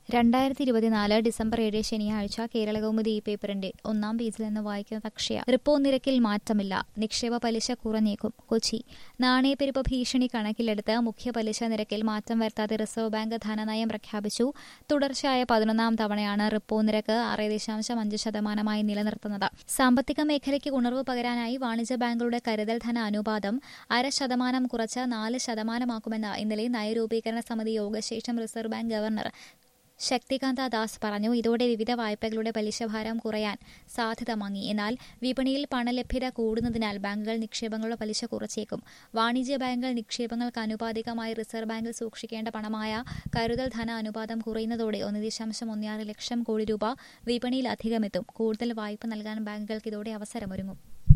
രണ്ടായിരത്തി ഇരുപത്തിനാല് ഡിസംബർ ഏഴ് ശനിയാഴ്ച കേരള കൗമുദി ഈ പേപ്പറിന്റെ ഒന്നാം പേജിൽ നിന്ന് വായിക്കുന്ന അക്ഷയ റിപ്പോ നിരക്കിൽ മാറ്റമില്ല നിക്ഷേപ പലിശ കുറഞ്ഞേക്കും കൊച്ചി നാണയപ്പെരുപ്പ ഭീഷണി കണക്കിലെടുത്ത് മുഖ്യ പലിശ നിരക്കിൽ മാറ്റം വരുത്താതെ റിസർവ് ബാങ്ക് ധനനയം പ്രഖ്യാപിച്ചു തുടർച്ചയായ പതിനൊന്നാം തവണയാണ് റിപ്പോ നിരക്ക് ആറ് ദശാംശം അഞ്ച് ശതമാനമായി നിലനിർത്തുന്നത് സാമ്പത്തിക മേഖലയ്ക്ക് ഉണർവ് പകരാനായി വാണിജ്യ ബാങ്കുകളുടെ കരുതൽ ധന അനുപാതം അര ശതമാനം കുറച്ച് നാല് ശതമാനമാക്കുമെന്ന് ഇന്നലെ നയരൂപീകരണ സമിതി യോഗശേഷം reserve bank governor Shaktikanta Das പറഞ്ഞു ഇതോടെ വിവിധ വായ്പകളുടെ പലിശഭാരം കുറയാൻ സാധ്യത മങ്ങി എന്നാൽ വിപണിയിൽ പണലഭ്യത കൂടുന്നതിനാൽ ബാങ്കുകൾ നിക്ഷേപങ്ങളുടെ പലിശ കുറച്ചേക്കും വാണിജ്യ ബാങ്കുകൾ നിക്ഷേപങ്ങൾക്ക് ആനുപാതികമായി റിസർവ് ബാങ്കിൽ സൂക്ഷിക്കേണ്ട പണമായ കരുതൽ ധന അനുപാതം കുറയുന്നതോടെ ഒന്ന് ദശാംശം ഒന്നാറ് ലക്ഷം കോടി രൂപ വിപണിയിൽ അധികമെത്തും കൂടുതൽ വായ്പ നൽകാൻ ബാങ്കുകൾക്ക് ഇതോടെ അവസരമൊരുങ്ങും